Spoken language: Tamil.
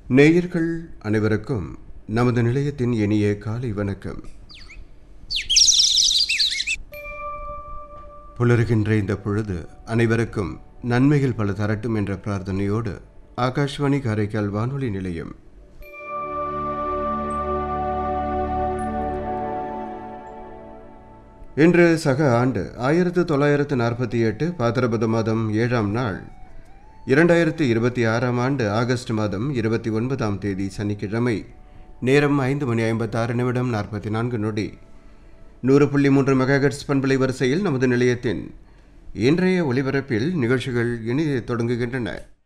நேயர்கள் அனைவருக்கும் நமது நிலையத்தின் இனிய காலை வணக்கம் புலருகின்ற இந்த பொழுது அனைவருக்கும் நன்மைகள் பல தரட்டும் என்ற பிரார்த்தனையோடு ஆகாஷ்வாணி காரைக்கால் வானொலி நிலையம் இன்று சக ஆண்டு ஆயிரத்து தொள்ளாயிரத்து நாற்பத்தி எட்டு பாத்திரபத மாதம் ஏழாம் நாள் இரண்டாயிரத்து இருபத்தி ஆறாம் ஆண்டு ஆகஸ்ட் மாதம் இருபத்தி ஒன்பதாம் தேதி சனிக்கிழமை நேரம் ஐந்து மணி ஐம்பத்தாறு நிமிடம் நாற்பத்தி நான்கு நொடி நூறு புள்ளி மூன்று மெகாஹெட்ஸ் பண்பலை வரிசையில் நமது நிலையத்தின் இன்றைய ஒலிபரப்பில் நிகழ்ச்சிகள் இனி தொடங்குகின்றன